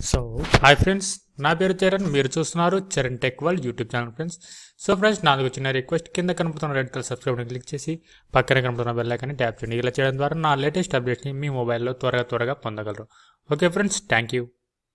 so hi friends నా పేరు చరణ్ మీరు చూస్తున్నారు Charan tech world YouTube channel friends so friends నాది చిన్న రిక్వెస్ట్ కింద కనపడుతున్న రెడ్ కలర్ సబ్స్క్రైబ్ క్లిక్ చేసి పక్కనే కనపడుతున్న బెల్ ఐకాన్ని ట్యాప్ చేయండి ఇలా చేయడం ద్వారా నా లేటెస్ట్ అప్డేట్స్ని మీ మొబైల్లో త్వరగా త్వరగా పొందగలరు okay friends thank you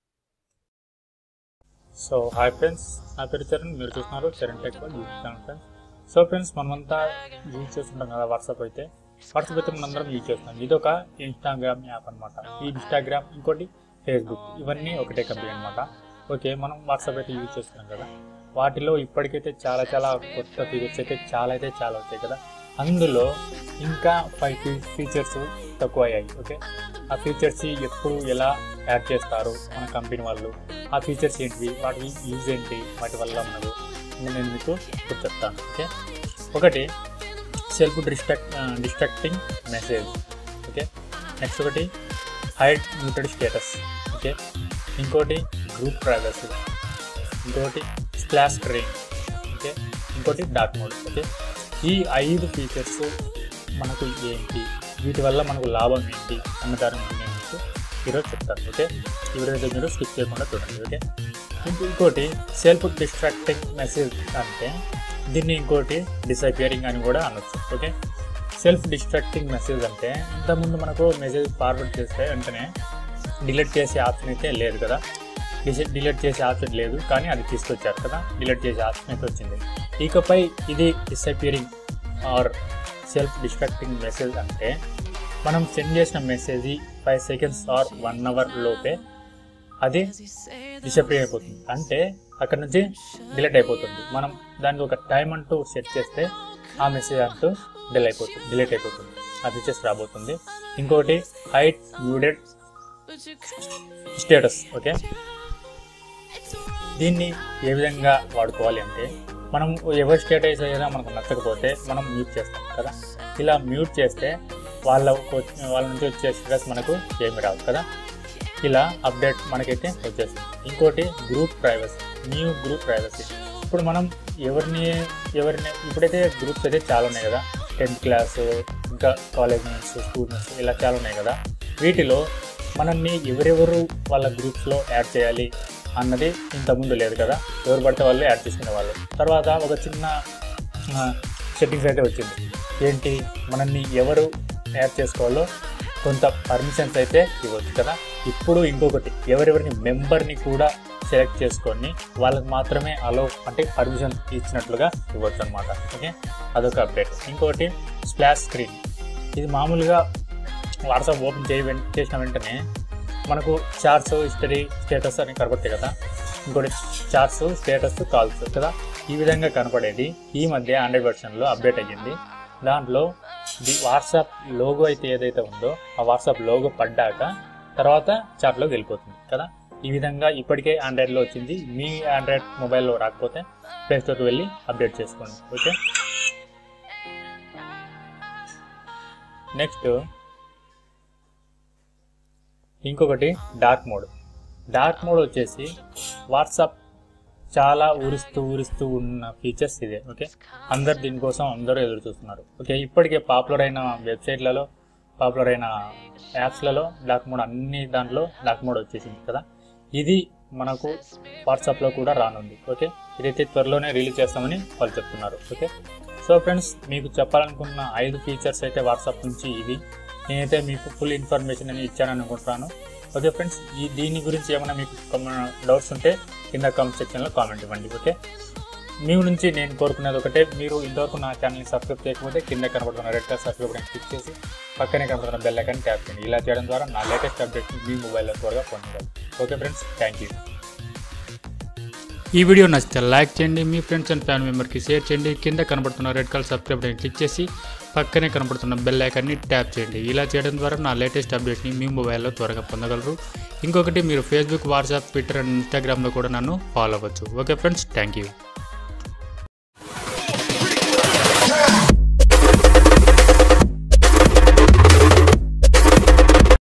so hi friends నా పేరు చరణ్ మీరు చూస్తున్నారు Charan tech world YouTube channel friends so friends మనమంతా యూజ్ చేస్తుంటాం కదా వాట్సాప్ అయితే వాట్సాప్ అయితే మనందరం యూజ్ చేస్తున్నాం ఇది ఒక ఇన్స్టాగ్రామ్ యాప్ అనమాట ఈ ఇన్స్టాగ్రామ్ ఇంకోటి ఫేస్బుక్ ఇవన్నీ ఒకటే కంపెనీ అనమాట ఓకే మనం వాట్సాప్ అయితే యూజ్ చేస్తున్నాం కదా వాటిలో ఇప్పటికైతే చాలా చాలా కొత్త ఫీచర్స్ అయితే చాలా అయితే చాలా వచ్చాయి కదా అందులో ఇంకా ఫైవ్ ఫీచర్స్ తక్కువ అయ్యాయి ఓకే ఆ ఫీచర్స్ ఎప్పుడు ఎలా యాడ్ చేస్తారు మన కంపెనీ వాళ్ళు ఆ ఫీచర్స్ ఏంటివి వాటి యూజ్ ఏంటి వాటి వల్ల మనకు నేను మీకు ఇప్పుడు చెప్తాను ఓకే ఒకటి self destruct destructing message okay next ఒకటి హైడ్ మ్యూటెడ్ స్టేటస్ ఓకే ఇంకోటి గ్రూప్ ప్రైవసీ ఇంకోటి స్ప్లాష్ స్క్రీన్ ఓకే ఇంకోటి డార్క్ మోడ్ ఓకే ఈ ఐదు ఫీచర్స్ మనకు ఏంటి వీటి వల్ల మనకు లాభం ఏంటి అన్న దాని గురించి నేను మీకు ఈరోజు చెప్తాను ఓకే ఈ వీడియో అయితే మీరు స్కిప్ చేయకుండా చూడండి ఓకే ఇంకో ఇంకోటి సెల్ఫ్ డిస్ట్రాక్టింగ్ మెసేజ్ అంటే దీన్ని ఇంకోటి డిసపియరింగ్ అని కూడా అనొచ్చు ఓకే సెల్ఫ్ డిస్ట్రాక్టింగ్ మెసేజ్ అంటే ఇంతకుముందు మనకు మెసేజ్ ఫార్వర్డ్ చేస్తే వెంటనే డిలీట్ చేసే ఆప్షన్ అయితే లేదు కదా డిలీట్ చేసే ఆప్షన్ లేదు కానీ అది తీసుకొచ్చారు కదా డిలీట్ చేసే ఆప్షన్ అయితే వచ్చింది ఇకపై ఇది disappearing or self destructing message అంటే మనం సెండ్ చేసిన message five seconds or one hour లోపే అది డిసపియర్ అయిపోతుంది అంటే అక్కడ నుంచి డిలీట్ అయిపోతుంది మనం దానికి ఒక టైం అంటూ సెట్ చేస్తే ఆ మెసేజ్ అంటూ డిల్ అయిపోతుంది డిలీట్ అయిపోతుంది ఆ ఫీచర్స్ రాబోతుంది ఇంకోటి హైట్ మ్యూడెడ్ స్టేటస్ ఓకే దీన్ని ఏ విధంగా వాడుకోవాలి అంటే మనం ఎవరి స్టేటస్ అయినా మనకు నచ్చకపోతే మనం మ్యూట్ చేస్తాం కదా ఇలా మ్యూట్ చేస్తే వాళ్ళ వాళ్ళ నుంచి వచ్చే స్టేటస్ మనకు ఏమి రావు కదా ఇలా అప్డేట్ మనకైతే వచ్చేస్తుంది ఇంకోటి group privacy new group privacy ఇప్పుడు మనం ఎవరిని ఎవరిని ఇప్పుడైతే గ్రూప్స్ అయితే చాలా ఉన్నాయి కదా టెన్త్ క్లాస్ ఇంకా కాలేజ్ మెట్స్ స్కూల్ మెట్స్ ఇలా చాలా ఉన్నాయి కదా వీటిలో మనల్ని ఎవరెవరు వాళ్ళ గ్రూప్స్లో యాడ్ చేయాలి అన్నది ఇంతకుముందు లేదు కదా ఎవరు పడితే వాళ్ళు యాడ్ చేసుకునే వాళ్ళు తర్వాత ఒక చిన్న సెట్టింగ్స్ అయితే వచ్చింది ఏంటి మనల్ని ఎవరు యాడ్ చేసుకోవాలో కొంత పర్మిషన్స్ అయితే ఇవ్వచ్చు కదా ఇప్పుడు ఇంకొకటి ఎవరెవరిని మెంబర్ని కూడా సెలెక్ట్ చేసుకొని వాళ్ళకి మాత్రమే అలో అంటే పర్మిషన్ ఇచ్చినట్లుగా ఇవ్వచ్చు అనమాట ఓకే అదొక అప్డేట్ ఇంకోటి స్ప్లాష్ స్క్రీన్ ఇది మామూలుగా వాట్సాప్ ఓపెన్ చేయ చేసిన వెంటనే మనకు చార్ట్స్ హిస్టరీ స్టేటస్ అని కనపడతాయి కదా ఇంకోటి చార్ట్స్ స్టేటస్ కాల్స్ కదా ఈ విధంగా కనపడేది ఈ మధ్య ఆండ్రాయిడ్ వెర్షన్లో అప్డేట్ అయ్యింది దాంట్లో ది వాట్సాప్ లోగో అయితే ఏదైతే ఉందో ఆ వాట్సాప్ లోగో పడ్డాక తర్వాత చాట్లోకి వెళ్ళిపోతుంది కదా ఈ విధంగా ఇప్పటికే ఆండ్రాయిడ్లో వచ్చింది మీ ఆండ్రాయిడ్ మొబైల్లో రాకపోతే ప్లే స్టోర్కి వెళ్ళి అప్డేట్ చేసుకోండి ఓకే నెక్స్ట్ ఇంకొకటి డార్క్ మోడ్ డార్క్ మోడ్ వచ్చేసి వాట్సాప్ చాలా ఊరిస్తూ ఊరిస్తూ ఉన్న ఫీచర్స్ ఇదే ఓకే అందరు దీనికోసం అందరూ ఎదురు చూస్తున్నారు ఓకే ఇప్పటికే పాపులర్ అయిన వెబ్సైట్లలో పాపులర్ అయిన యాప్స్లలో డార్క్ మోడ్ అన్ని దాంట్లో డార్క్ మోడ్ వచ్చేసింది కదా ఇది మనకు వాట్సాప్లో కూడా రానుంది ఓకే ఇదైతే త్వరలోనే రిలీజ్ చేస్తామని వాళ్ళు చెప్తున్నారు ఓకే సో ఫ్రెండ్స్ మీకు చెప్పాలనుకున్న ఐదు ఫీచర్స్ అయితే వాట్సాప్ నుంచి ఇవి నేనైతే మీకు ఫుల్ ఇన్ఫర్మేషన్ అని ఇచ్చాను అనుకుంటున్నాను ఓకే ఫ్రెండ్స్ ఈ దీని గురించి ఏమైనా మీకు డౌట్స్ ఉంటే కింద కామెంట్ సెక్షన్లో కామెంట్ ఇవ్వండి ఓకే మీ నుంచి నేను కోరుకునేది ఒకటే మీరు ఇంతవరకు నా ఛానల్ని సబ్స్క్రైబ్ చేయకపోతే కింద కనబడుతున్న రెడ్ కలర్ సబ్స్క్రైబ్ అని క్లిక్ చేసి పక్కనే కనబడుతున్న బెల్ ఐకాన్ ట్యాప్ చేయండి ఇలా చేయడం ద్వారా నా లేటెస్ట్ అప్డేట్ని మీ మొబైల్లో త్వరగా పొందగలరు ఓకే ఫ్రెండ్స్ థ్యాంక్ యూ ఈ వీడియో నచ్చితే లైక్ చేయండి మీ ఫ్రెండ్స్ అండ్ ఫ్యామిలీ మెంబర్కి షేర్ చేయండి కింద కనబడుతున్న రెడ్ కలర్ సబ్స్క్రైబ్ అని క్లిక్ చేసి పక్కనే కనబడుతున్న బెల్ ఐకాన్ని ట్యాప్ చేయండి ఇలా చేయడం ద్వారా నా లేటెస్ట్ అప్డేట్ని మీ మొబైల్లో త్వరగా పొందగలరు ఇంకొకటి మీరు ఫేస్బుక్ వాట్సాప్ ట్విట్టర్ అండ్ ఇన్స్టాగ్రామ్లో కూడా నన్ను ఫాలో అవ్వచ్చు ఓకే ఫ్రెండ్స్ థ్యాంక్ యూ